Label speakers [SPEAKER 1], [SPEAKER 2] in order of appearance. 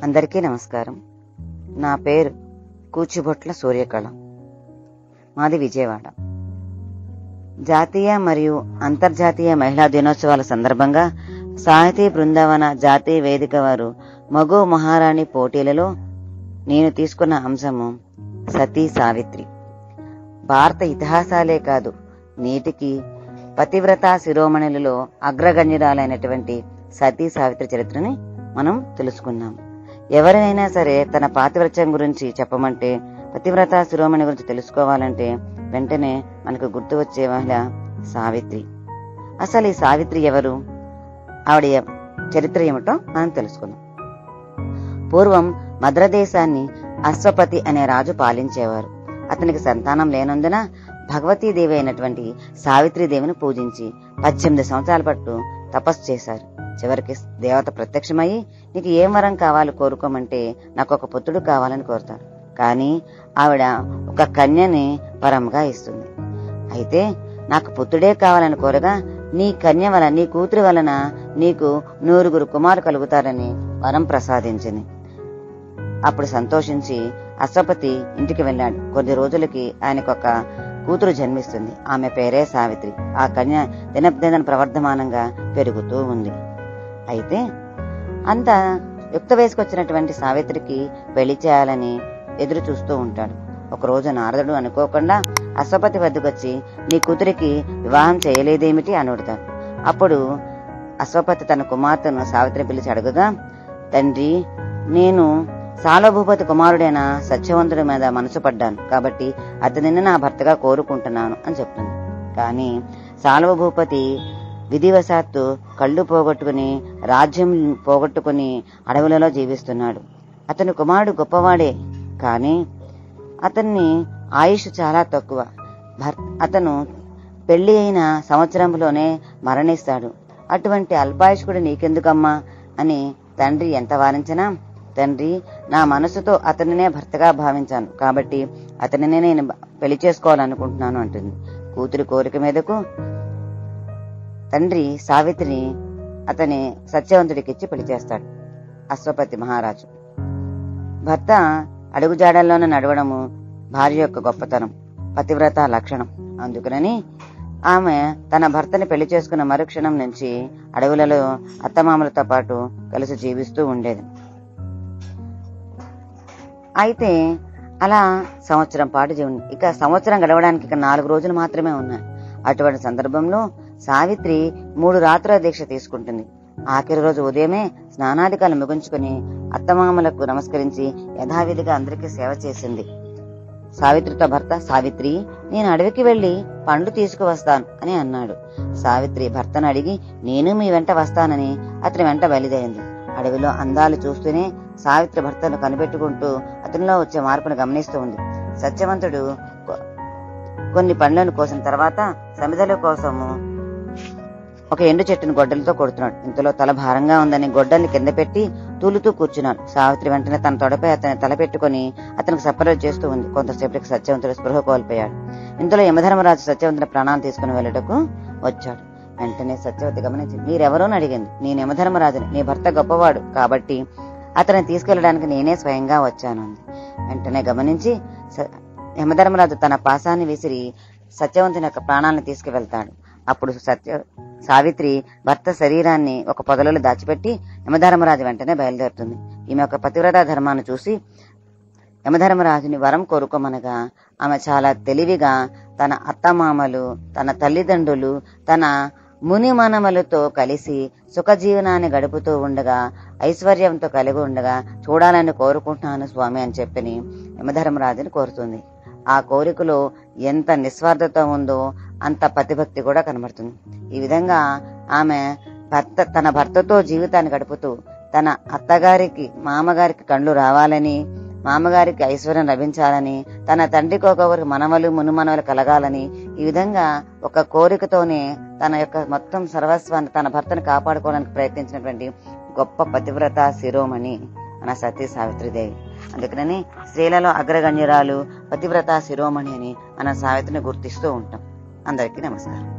[SPEAKER 1] అందరికీ నమస్కారం నా పేరు కూచిబొట్ల సూర్యకళ మాది విజయవాడ జాతీయ మరియు అంతర్జాతీయ మహిళా దినోత్సవాల సందర్భంగా సాహితీ బృందావన జాతీయ వేదిక వారు మగో మహారాణి పోటీలలో నేను తీసుకున్న అంశము సతీ సావిత్రి భారత ఇతిహాసాలే కాదు నేటికి పతివ్రత శిరోమణులలో అగ్రగణ్యురాలైనటువంటి సతీ సావిత్రి చరిత్రని మనం తెలుసుకున్నాం ఎవరినైనా సరే తన పాతివ్రత్యం గురించి చెప్పమంటే పతివ్రత శిరోమణి గురించి తెలుసుకోవాలంటే వెంటనే మనకు గుర్తు వచ్చే మహిళ సావిత్రి అసలు ఈ సావిత్రి ఎవరు ఆవిడ ఎ- చరిత్ర ఏమిటో మనం తెలుసుకుందాం పూర్వం మద్రదేశాన్ని అశ్వపతి అనే రాజు పాలించేవారు అతనికి సంతానం లేనందున భగవతీదేవి అయినటువంటి సావిత్రీదేవిని పూజించి పద్దెనిమిది సంవత్సరాల పట్టు తపస్సు చేశారు చివరికి దేవత ప్రత్యక్షమయ్యి నీకు ఏం వరం కావాలి కోరుకోమంటే నాకు ఒక పుత్రుడు కావాలని కోరుతారు కానీ ఆవిడ ఒక కన్యని వరంగా ఇస్తుంది అయితే నాకు పుత్రుడే కావాలని కోరగా నీ కన్య వలన నీ కూతురి వలన నీకు నూరుగురు కుమారు కలుగుతారని వరం ప్రసాదించింది అప్పుడు సంతోషించి అశ్వపతి ఇంటికి వెళ్ళాడు కొద్ది రోజులకి ఆయనకు ఒక కూతురు జన్మిస్తుంది ఆమె పేరే సావిత్రి ఆ కన్య దినదిన ప్రవర్ధమానంగా పెరుగుతూ ఉంది అయితే అంత యుక్త వయసుకొచ్చినటువంటి సావిత్రికి పెళ్లి చేయాలని ఎదురు చూస్తూ ఉంటాడు ఒక రోజు నారదుడు అనుకోకుండా అశ్వపతి వద్దకొచ్చి నీ కూతురికి వివాహం చేయలేదేమిటి అని అడుగుతాడు అప్పుడు అశ్వపతి తన కుమార్తెను సావిత్రి పిలిచి అడుగుగా తండ్రి నేను సాలభూపతి కుమారుడైన సత్యవంతుడి మీద మనసు పడ్డాను కాబట్టి అతనిని నా భర్తగా కోరుకుంటున్నాను అని చెప్తుంది కానీ సాలవభూపతి విధివశాత్తు కళ్ళు పోగొట్టుకుని రాజ్యం పోగొట్టుకుని అడవులలో జీవిస్తున్నాడు అతని కుమారుడు గొప్పవాడే కానీ అతన్ని ఆయుష్ చాలా తక్కువ భర్- అతను పెళ్లి అయిన సంవత్సరంలోనే మరణిస్తాడు అటువంటి అల్పాయుష్కుడు నీకెందుకమ్మా అని తండ్రి ఎంత వారించినా తండ్రి నా మనసుతో అతనినే భర్తగా భావించాను కాబట్టి అతనినే నేను పెళ్లి చేసుకోవాలనుకుంటున్నాను అంటుంది కూతురి కోరిక మీదకు తండ్రి సావిత్రిని అతని సత్యవంతుడికిచ్చి పెళ్లి చేస్తాడు అశ్వపతి మహారాజు భర్త అడుగుజాడల్లోనే నడవడము భార్య యొక్క గొప్పతనం పతివ్రత లక్షణం అందుకనని ఆమె తన భర్తని పెళ్లి చేసుకున్న మరుక్షణం నుంచి అడవులలో అత్తమామలతో పాటు కలిసి జీవిస్తూ ఉండేది అయితే అలా సంవత్సరం పాటు జీవనం ఇక సంవత్సరం గడవడానికి ఇక నాలుగు రోజులు మాత్రమే ఉన్నాయి అటువంటి సందర్భంలో సావిత్రి మూడు రాత్రుల దీక్ష తీసుకుంటుంది ఆఖరి రోజు ఉదయమే స్నానాధికాలు ముగించుకుని అత్తమామలకు నమస్కరించి యథావిధిగా అందరికీ సేవ చేసింది సావిత్రితో భర్త సావిత్రి నేను అడవికి వెళ్లి పండ్లు తీసుకువస్తాను అని అన్నాడు సావిత్రి భర్తను అడిగి నేను మీ వెంట వస్తానని అతని వెంట బయలుదేరింది అడవిలో అందాలు చూస్తూనే సావిత్రి భర్తను కనిపెట్టుకుంటూ అతనిలో వచ్చే మార్పును గమనిస్తూ ఉంది సత్యవంతుడు కొ- కొన్ని పండ్లను కోసిన తర్వాత సమిధల కోసము ఒక ఎండు చెట్టును గొడ్డలతో కొడుతున్నాడు ఇంతలో తల భారంగా ఉందని గొడ్డల్ని కింద పెట్టి తూలుతూ కూర్చున్నాడు సావిత్రి వెంటనే తన తొడపై అతని తల పెట్టుకుని అతనికి సపరేట్ చేస్తూ ఉంది కొంతసేపటికి సత్యవంతుడు స్పృహ కోల్పోయాడు ఇంతలో యమధర్మరాజు సత్యవంతుని ప్రాణాలు తీసుకుని వెళ్ళటకు వచ్చాడు వెంటనే సత్యవతి గమనించి మీరెవరో అని అడిగింది నేను యమధర్మరాజుని నీ భర్త గొప్పవాడు కాబట్టి అతన్ని తీసుకెళ్ళడానికి నేనే స్వయంగా వచ్చాను అంది వెంటనే గమనించి స- యమధర్మరాజు తన పాసాన్ని విసిరి సత్యవంతుని యొక్క ప్రాణాలను తీసుకువెళ్తాడు అప్పుడు సత్య సావిత్రి భర్త శరీరాన్ని ఒక పొదలలో దాచిపెట్టి యమధర్మరాజు వెంటనే బయలుదేరుతుంది ఈమె యొక్క పతివ్రత ధర్మాన్ని చూసి యమధర్మరాజుని వరం కోరుకోమనగా ఆమె చాలా తెలివిగా తన అత్తమామలు తన తల్లిదండ్రులు తన ముని మనమలతో కలిసి సుఖజీవనాన్ని గడుపుతూ ఉండగా ఐశ్వర్యంతో కలిగి ఉండగా చూడాలని కోరుకుంటున్నాను స్వామి అని చెప్పని యమధర్మరాజుని కోరుతుంది ఆ కోరికలో ఎంత నిస్వార్థత ఉందో అంత పతిభక్తి కూడా కనబడుతుంది ఈ విధంగా ఆమె భర్త తన భర్తతో జీవితాన్ని గడుపుతూ తన అత్తగారికి మామగారికి కళ్ళు రావాలని మామగారికి ఐశ్వర్యం లభించాలని తన తండ్రికి ఒకరికి మనవలు మునుమనవలు కలగాలని ఈ విధంగా ఒక కోరికతోనే తన యొక్క మొత్తం సర్వస్వాన్ని తన భర్తను కాపాడుకోవడానికి ప్రయత్నించినటువంటి గొప్ప పతివ్రత శిరోమణి మన సతీ సావిత్రిదేవి అందుకని స్త్రీలలో అగ్రగణ్యురాలు పతివ్రత శిరోమణి అని మన సావిత్రిని గుర్తిస్తూ ఉంటాం అందరికీ నమస్కారం